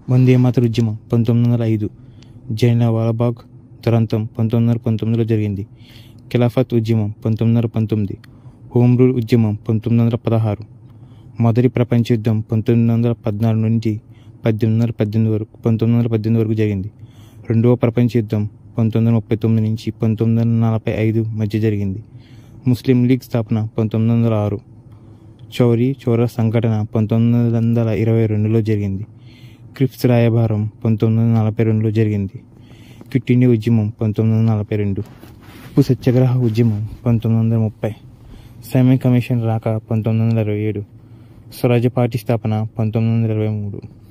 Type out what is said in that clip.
వందే మాతర ఉద్యమం పంతొమ్మిది వందల ఐదు జైనా వాలాబాగ్ దురంతం పంతొమ్మిది వందల పంతొమ్మిదిలో జరిగింది ఖిలాఫత్ ఉద్యమం పంతొమ్మిది వందల పంతొమ్మిది హోమ్ రూల్ ఉద్యమం పంతొమ్మిది వందల పదహారు మొదటి ప్రపంచ యుద్ధం పంతొమ్మిది వందల పద్నాలుగు నుంచి పద్దెనిమిది వందల పద్దెనిమిది వరకు పంతొమ్మిది వందల పద్దెనిమిది వరకు జరిగింది రెండవ ప్రపంచ యుద్ధం పంతొమ్మిది వందల ముప్పై తొమ్మిది నుంచి పంతొమ్మిది వందల నలభై ఐదు మధ్య జరిగింది ముస్లిం లీగ్ స్థాపన పంతొమ్మిది వందల ఆరు చౌరీ చౌరా సంఘటన పంతొమ్మిది వందల ఇరవై రెండులో జరిగింది క్రిప్స్ రాయబారం పంతొమ్మిది వందల నలభై రెండులో జరిగింది క్విట్ ఇండియా ఉద్యమం పంతొమ్మిది వందల నలభై రెండు ఉప్పు సత్యాగ్రహ ఉద్యమం పంతొమ్మిది వందల ముప్పై సైమన్ కమిషన్ రాక పంతొమ్మిది వందల ఇరవై ఏడు స్వరాజ్య పార్టీ స్థాపన పంతొమ్మిది వందల ఇరవై మూడు